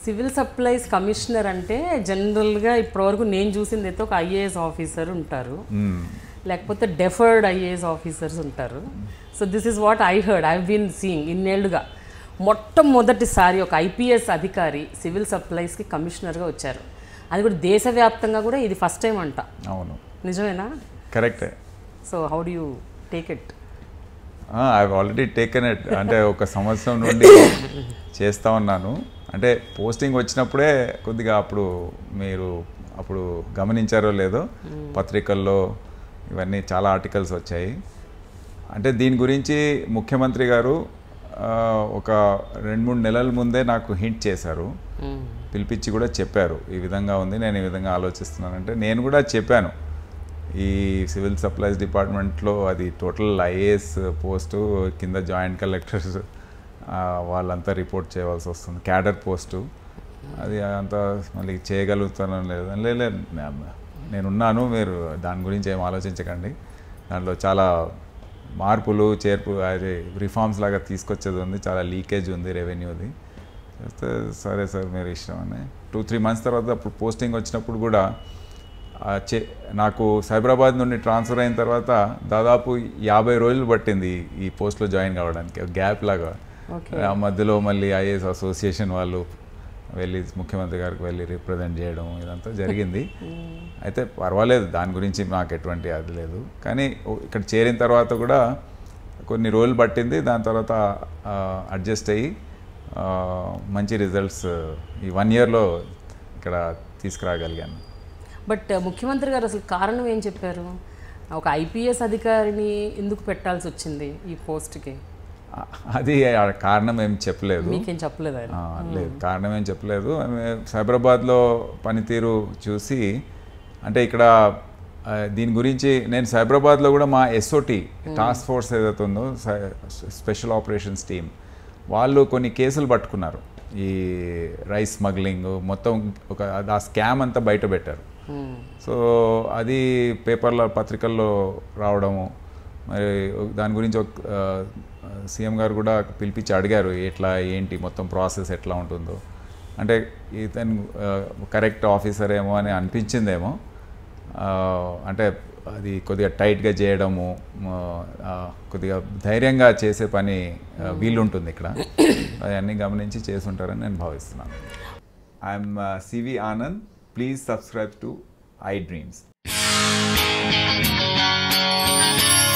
Civil supplies commissioner అంటే జనరల్గా ఇప్పటివరకు నేను చూసింది అయితే ఒక ఐఏఎస్ ఆఫీసర్ ఉంటారు లేకపోతే డెఫర్డ్ ఐఏఎస్ ఆఫీసర్స్ ఉంటారు so this is what I heard I been seeing ఇన్నేళ్లుగా మొట్టమొదటిసారి ఒక ఐపీఎస్ అధికారి సివిల్ సప్లైస్కి కమిషనర్గా వచ్చారు అది కూడా దేశవ్యాప్తంగా కూడా ఇది ఫస్ట్ టైం అంట అవును నిజమేనా కరెక్టే so how do you take it I already taken it అంటే ఒక సంవత్సరం నుండి చేస్తా ఉన్నాను అంటే పోస్టింగ్ వచ్చినప్పుడే కొద్దిగా అప్పుడు మీరు అప్పుడు గమనించారో లేదో పత్రికల్లో ఇవన్నీ చాలా ఆర్టికల్స్ వచ్చాయి అంటే దీని గురించి ముఖ్యమంత్రి గారు ఆ, ఒక రెండు మూడు నెలల ముందే నాకు హింట్ చేశారు పిలిపించి కూడా చెప్పారు ఈ విధంగా ఉంది నేను ఈ విధంగా ఆలోచిస్తున్నానంటే నేను కూడా చెప్పాను ఈ సివిల్ సప్లైస్ డిపార్ట్మెంట్లో అది టోటల్ ఐఏఎస్ పోస్టు కింద జాయింట్ కలెక్టర్స్ వాళ్ళంతా రిపోర్ట్ చేయవలసి వస్తుంది క్యాడర్ పోస్టు అది అంత మళ్ళీ చేయగలుగుతానో లేదా లేదు నేనున్నాను మీరు దాని గురించి ఏం ఆలోచించకండి దాంట్లో చాలా మార్పులు చేర్పు అది రిఫార్మ్స్ లాగా తీసుకొచ్చేది ఉంది చాలా లీకేజ్ ఉంది రెవెన్యూది చేస్తే సరే సార్ మీరు ఇష్టం అని టూ త్రీ మంత్స్ తర్వాత అప్పుడు పోస్టింగ్ వచ్చినప్పుడు కూడా ఆ చే నాకు సైబరాబాద్ నుండి ట్రాన్స్ఫర్ అయిన తర్వాత దాదాపు యాభై రోజులు పట్టింది ఈ పోస్ట్లో జాయిన్ కావడానికి గ్యాప్ లాగా Okay. ఆ మధ్యలో మళ్ళీ ఐఏఎస్ అసోసియేషన్ వాళ్ళు వెళ్ళి ముఖ్యమంత్రి గారికి వెళ్ళి రిప్రజెంట్ చేయడం ఇదంతా జరిగింది అయితే పర్వాలేదు దాని గురించి నాకు ఎటువంటి అది లేదు కానీ ఓ- ఇక్కడ చేరిన తర్వాత కూడా కొన్ని రోజులు పట్టింది దాని తర్వాత అడ్జస్ట్ అయ్యి ఆ, మంచి రిజల్ట్స్ ఈ వన్ ఇయర్లో ఇక్కడ తీసుకురాగలిగాను బట్ ముఖ్యమంత్రి గారు అసలు కారణం ఏం చెప్పారు ఒక ఐపీఎస్ అధికారిని ఎందుకు పెట్టాల్సి వచ్చింది ఈ పోస్ట్కి ఆ, అది ఆ కారణం ఏం చెప్పలేదు మీకేం చెప్పలేదు ఆయన ఆ, లేదు కారణం ఏం చెప్పలేదు ఆమె సైబరాబాద్లో పనితీరు చూసి అంటే ఇక్కడ ఆ, దీని గురించి నేను సైబరాబాద్లో కూడా మా ఎస్ఓటి టాస్క్ ఫోర్స్ ఏదైతే ఉందో సై- స్పెషల్ ఆపరేషన్స్ టీమ్ వాళ్ళు కొన్ని కేసులు పట్టుకున్నారు ఈ రైస్ స్మగ్లింగ్ మొత్తం ఒక ఆ స్కామ్ అంతా బయట పెట్టారు Hmm. సో అది పేపర్లో పత్రికల్లో రావడము మరి దాని గురించి ఒక సీఎం గారు కూడా పిలిపించి అడిగారు ఎట్లా ఏంటి మొత్తం ప్రాసెస్ ఎట్లా ఉంటుందో అంటే ఇతను కరెక్ట్ ఆఫీసర్ ఏమో అని అనిపించిందేమో ఆ, అంటే అది కొద్దిగా టైట్గా చేయడము ఆ, కొద్దిగా ధైర్యంగా చేసే పని ఆ, వీలుంటుంది ఇక్కడ అవన్నీ గమనించి చేసుంటారని నేను భావిస్తున్నాను I'm CV Anand please subscribe to I dreams